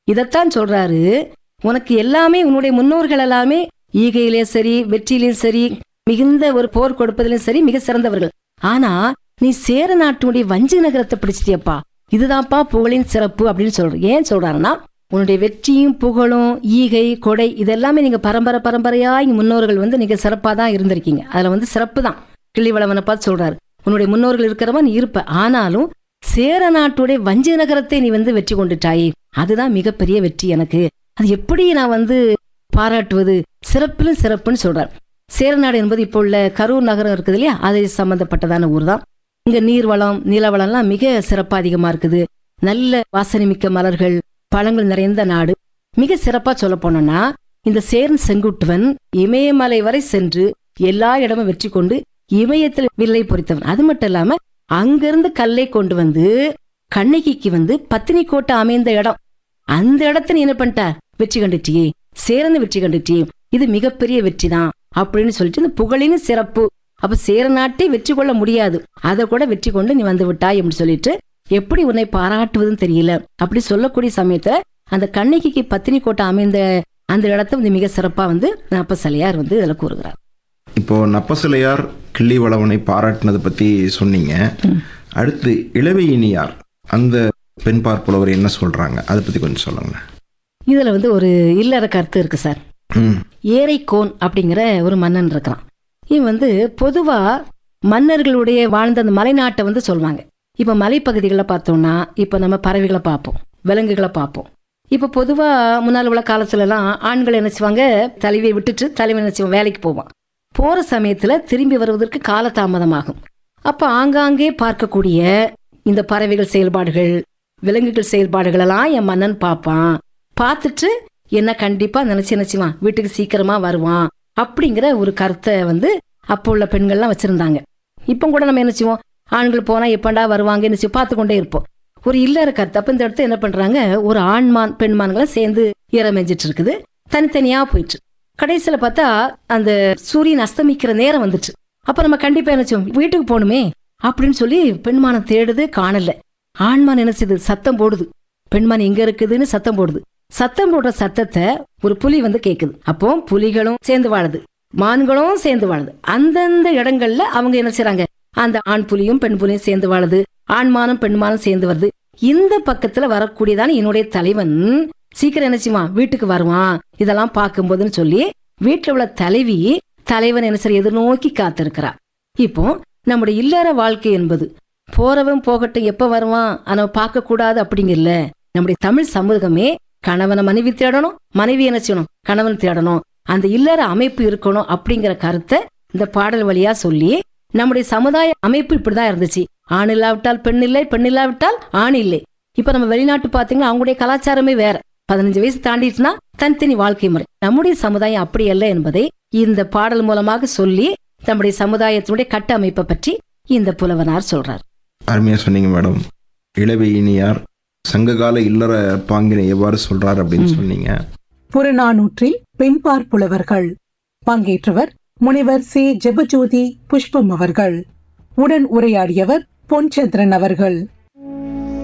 இதைத்தான் சொல்றாரு உனக்கு எல்லாமே உன்னுடைய முன்னோர்கள் எல்லாமே ஈகையிலே சரி வெற்றியிலும் சரி மிகுந்த ஒரு போர் கொடுப்பதிலும் சரி மிக சிறந்தவர்கள் ஆனா நீ சேர நாட்டுடைய வஞ்சி நகரத்தை பிடிச்சிட்டியப்பா இதுதான்ப்பா புகழின் சிறப்பு அப்படின்னு சொல்ற ஏன் சொல்றாருன்னா உன்னுடைய வெற்றியும் புகழும் ஈகை கொடை இதெல்லாமே நீங்க பரம்பரை பரம்பரையா இங்க முன்னோர்கள் வந்து நீங்க சிறப்பா தான் இருந்திருக்கீங்க அதுல வந்து சிறப்பு தான் கிள்ளிவளவனை பார்த்து சொல்றாரு உன்னுடைய முன்னோர்கள் இருக்கிறவா நீ இருப்ப ஆனாலும் சேர நாட்டுடைய வஞ்சி நகரத்தை நீ வந்து வெற்றி கொண்டுட்டாயே அதுதான் மிகப்பெரிய வெற்றி எனக்கு அது எப்படி நான் வந்து பாராட்டுவது சிறப்பிலும் சிறப்புன்னு சொல்றார் சேரநாடு என்பது இப்போ உள்ள கரூர் நகரம் இருக்குது இல்லையா அது சம்பந்தப்பட்டதான ஊர் தான் இங்க நீர்வளம் நிலவளம்லாம் மிக சிறப்பா அதிகமா இருக்குது நல்ல வாசனை மிக்க மலர்கள் பழங்கள் நிறைந்த நாடு மிக சிறப்பா சொல்ல போனோம்னா இந்த சேரன் செங்குட்டுவன் இமயமலை வரை சென்று எல்லா இடமும் வெற்றி கொண்டு இமயத்தில் வில்லை பொறித்தவன் அது மட்டும் இல்லாம அங்கிருந்து கல்லை கொண்டு வந்து கண்ணகிக்கு வந்து பத்தினி கோட்டை அமைந்த இடம் அந்த இடத்த நீ என்ன பண்ணிட்ட வெற்றி கண்டுட்டியே சேரன்னு வெற்றி கண்டுட்டியே இது மிகப்பெரிய வெற்றி தான் அப்படின்னு சொல்லிட்டு இந்த புகழின் சிறப்பு அப்ப சேர நாட்டை வெற்றி கொள்ள முடியாது அதை கூட வெற்றி கொண்டு நீ வந்து விட்டாய் அப்படின்னு சொல்லிட்டு எப்படி உன்னை பாராட்டுவதுன்னு தெரியல அப்படி சொல்லக்கூடிய சமயத்துல அந்த கண்ணகிக்கு பத்தினி கோட்டை அமைந்த அந்த இடத்த வந்து மிக சிறப்பா வந்து அப்ப சிலையார் வந்து இதுல கூறுகிறார் இப்போ நப்பசிலையார் கிள்ளிவளவனை பாராட்டினதை பத்தி சொன்னீங்க அடுத்து இளவையினியார் அந்த பெண் பார்ப்புலவர் என்ன சொல்றாங்க அதை பத்தி கொஞ்சம் சொல்லுங்க இதுல வந்து ஒரு இல்லற கருத்து இருக்கு சார் ம் ஏரைக்கோன் அப்படிங்கிற ஒரு மன்னன் இருக்கிறான் இவன் வந்து பொதுவா மன்னர்களுடைய வாழ்ந்த அந்த மலைநாட்டை வந்து சொல்லுவாங்க இப்ப மலைப்பகுதிகளில் பார்த்தோம்னா இப்ப நம்ம பறவைகளை பார்ப்போம் விலங்குகளை பார்ப்போம் இப்ப பொதுவா முன்னால் உள்ள காலத்துல எல்லாம் ஆண்கள் என்ன செய்வாங்க தலைவியை விட்டுட்டு தலைவன் என்ன செய்வான் வேலைக்கு போவான் போற சமயத்துல திரும்பி வருவதற்கு காலதாமதமாகும் அப்ப ஆங்காங்கே பார்க்கக்கூடிய இந்த பறவைகள் செயல்பாடுகள் விலங்குகள் செயல்பாடுகள் எல்லாம் என் மன்னன் பார்ப்பான் பார்த்துட்டு என்ன கண்டிப்பா நினைச்சு நினைச்சுவான் வீட்டுக்கு சீக்கிரமா வருவான் அப்படிங்கிற ஒரு கருத்தை வந்து அப்போ உள்ள பெண்கள்லாம் வச்சிருந்தாங்க இப்போ கூட நம்ம என்ன செய்வோம் ஆண்கள் போனா எப்பண்டா வருவாங்க என்ன செய்வோம் பார்த்து கொண்டே இருப்போம் ஒரு இல்லற கருத்து அப்ப இந்த இடத்த என்ன பண்றாங்க ஒரு ஆண்மான் பெண்மான்களும் சேர்ந்து ஈரமெஞ்சிட்டு இருக்குது தனித்தனியா போயிட்டு கடைசியில பார்த்தா அந்த சூரியன் அஸ்தமிக்கிற நேரம் வந்துச்சு அப்ப நம்ம கண்டிப்பா என்ன செய்வோம் வீட்டுக்கு போகணுமே அப்படின்னு சொல்லி பெண்மானம் தேடுது காணல ஆண்மான் என்ன செய்யுது சத்தம் போடுது பெண்மான் எங்க இருக்குதுன்னு சத்தம் போடுது சத்தம் போடுற சத்தத்தை ஒரு புலி வந்து கேக்குது அப்போ புலிகளும் சேர்ந்து வாழுது மான்களும் சேர்ந்து வாழுது அந்தந்த இடங்கள்ல அவங்க என்ன செய்றாங்க அந்த ஆண் புலியும் பெண் புலியும் சேர்ந்து வாழுது ஆண்மானும் பெண்மானும் சேர்ந்து வருது இந்த பக்கத்துல வரக்கூடியதான என்னுடைய தலைவன் சீக்கிரம் என்ன செய்வான் வீட்டுக்கு வருவான் இதெல்லாம் பார்க்கும்போதுன்னு சொல்லி வீட்டுல உள்ள தலைவி தலைவன் என்ன செய்ய எதிர்நோக்கி காத்திருக்கிறா இப்போ நம்முடைய இல்லற வாழ்க்கை என்பது போறவன் போகட்டும் எப்ப வருவான் ஆனா பார்க்க கூடாது அப்படிங்கல நம்முடைய தமிழ் சமூகமே கணவனை மனைவி தேடணும் மனைவி என்ன செய்யணும் கணவன் தேடணும் அந்த இல்லற அமைப்பு இருக்கணும் அப்படிங்கிற கருத்தை இந்த பாடல் வழியா சொல்லி நம்முடைய சமுதாய அமைப்பு இப்படிதான் இருந்துச்சு ஆண் இல்லாவிட்டால் பெண் இல்லை பெண் இல்லாவிட்டால் ஆண் இல்லை இப்ப நம்ம வெளிநாட்டு பாத்தீங்கன்னா அவங்களுடைய கலாச்சாரமே வேற பதினஞ்சு வயசு தாண்டிட்டுனா தனித்தனி வாழ்க்கை முறை நம்முடைய சமுதாயம் அப்படி அல்ல என்பதை இந்த பாடல் மூலமாக சொல்லி நம்முடைய சமுதாயத்தினுடைய கட்டமைப்பை பற்றி இந்த புலவனார் சொல்றார் அருமையா சொன்னீங்க மேடம் இளவையினியார் சங்ககால இல்லற பாங்கினை எவ்வாறு சொல்றார் அப்படின்னு சொன்னீங்க புறநானூற்றில் பெண்பார் புலவர்கள் பங்கேற்றவர் முனைவர் சி ஜெபஜோதி புஷ்பம் அவர்கள் உடன் உரையாடியவர் பொன்சந்திரன் அவர்கள்